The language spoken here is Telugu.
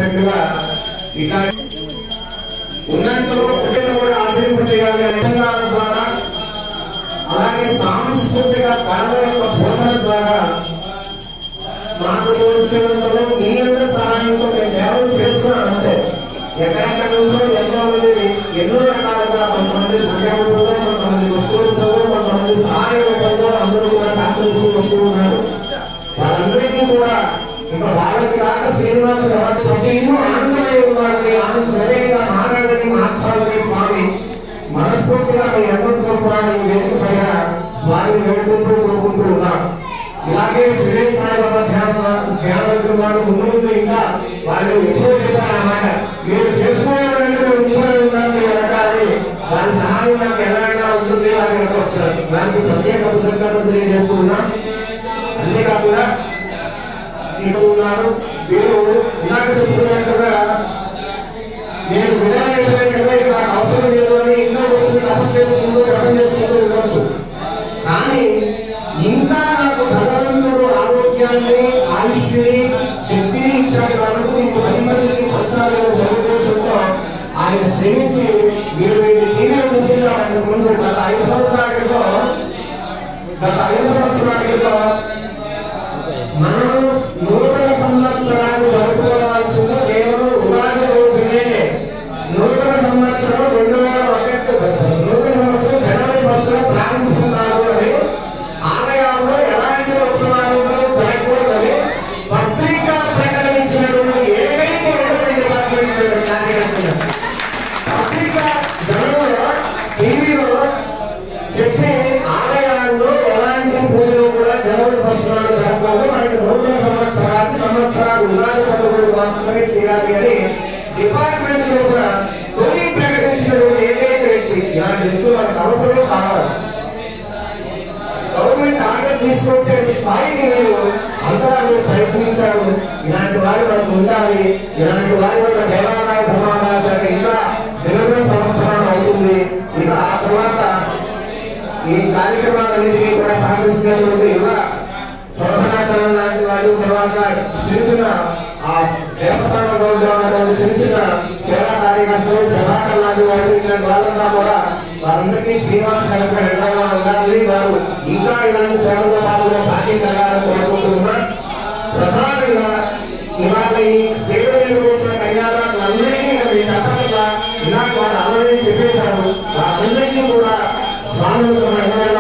చెప్పినట్టుగా ఇట్లా ఉన్నంత వరకు కూడా ఆచరింపచేయాలి అనే విధానాల ద్వారా అలాగే సాంస్కృతిక కళల యొక్క బోధన ద్వారా మాకు తోచినంతలో మీ అందరి సహాయంతో మేము డెవలప్ చేసుకున్నాం అంతే ఎక్కడెక్కడ నుంచో ఎంతో మంది ఎన్నో రకాలుగా కొంతమంది ద్రవ్యములతో కొంతమంది వస్తువులతో కొంతమంది సహాయ రూపంలో అందరూ కూడా సహకరిస్తూ వస్తూ ఉన్నారు వాళ్ళందరికీ కూడా ఇంకా వాళ్ళకి కాక శ్రీనివాస గారు ప్రతి ఇల్లు ఆనందమై వారికి ఆనందమయంగా మారాలని మార్చాలని స్వామి మనస్ఫూర్తిగా మీ అందరితో కూడా ఈ వేదిక పైన స్వామి వేడుకుంటూ కోరుకుంటూ ఉన్నాం ఇలాగే శ్రీ సాయిబాబా ధ్యాన ధ్యానం వారు ముందు ముందు ఇంకా వాళ్ళు ఎప్పుడో చెప్పారు అన్నమాట మీరు చేసుకునేవారంటే మేము ముందుగా ఉన్నాం మీరు అడగాలి వాళ్ళ సహాయం నాకు ఎలాగైనా ఉంటుంది అని అనుకుంటున్నారు దానికి ప్రత్యేక కృతజ్ఞతలు తెలియజేస్తున్నాం అంతేకాకుండా ఇక్కడ ఉన్నారు మీరు ఇందాక చెప్పుకున్నట్టుగా నేను వినాయకుడే కదా ఇక్కడ నాకు అవసరం లేదు అని ఇంకా వచ్చి తపస్సు చేసుకుంటూ జపం చేసుకుంటూ ఉండొచ్చు కానీ ఇంకా నాకు భగవంతుడు ఆరోగ్యాన్ని ఆయుష్ని శక్తిని ఇచ్చాడు కాబట్టి మీకు పది మందికి పంచాలనే సంతోషంతో ఆయన శ్రమించి మీరు వీటి టీవీలో చూసిన అంతకు ముందు గత ఐదు సంవత్సరాల క్రితం గత ఐదు సంవత్సరాల క్రితం మనం నూతన సంవత్సరాన్ని జరుపుకోవాల్సింది కేవలం ఉగాది రోజునే నూతన సంవత్సరం రెండు వేల ఒకటి నూతన సంవత్సరం జనవరి ఫస్ట్ ప్రారంభం కాదు అని ఆలయాల్లో ఎలాంటి ఉత్సవాలు జరగకూడదని పత్రిక ప్రకటించినటువంటి ఏకైక రెండు డిపార్ట్మెంట్ కార్యకర్తలు పత్రిక జనంలో టీవీలో చెప్పి ఆలయాల్లో ఎలాంటి పూజలు కూడా జనవరి ఫస్ట్ నాడు జరపకూడదు మనకి నూతన సంవత్సరానికి సంవత్సరాలు ఉగాది పండుగలు మాత్రమే చేయాలి అని డిపార్ట్మెంట్ లో కూడా తొలి ప్రకటించినటువంటి ఏకైక వ్యక్తి ఇలాంటి వ్యక్తులు మనకు అవసరం కావాలి గవర్నమెంట్ ఆర్డర్ తీసుకొచ్చే స్థాయికి మీరు అందరూ మీరు ప్రయత్నించారు ఇలాంటి వారు మనకు ఉండాలి ఇలాంటి వారి వల్ల దేవాలయ ధర్మాదాయ శాఖ ఇంకా దినదిన ప్రవర్తనం అవుతుంది ఇక ఆ తర్వాత ఈ కార్యక్రమాలన్నింటినీ కూడా సాగిస్తున్నటువంటి యువ శోభనాచరణ లాంటి వాళ్ళు తర్వాత చిన్న చిన్న ఆ దేవస్థానం రోడ్లో ఉన్నటువంటి చిన్న చిన్న సేవా కార్యకర్తలు ప్రభాకర్ లాంటి వాళ్ళు ఇలాంటి వాళ్ళంతా కూడా వారందరికీ శ్రీనివాస కనుక ఎలాగా ఉండాలి వారు ఇంకా ఇలాంటి సేవలతో పాల్గొనే భాగ్యం కలగాలని కోరుకుంటున్నా ప్రధానంగా ఇవాళ ఈ దేవుడి మీద కూర్చున్న కన్యాదారులందరికీ మీ చెప్పకుండా ఇలాంటి వాళ్ళు అందరినీ చెప్పేశారు వారందరికీ కూడా స్వామి యొక్క మహిమ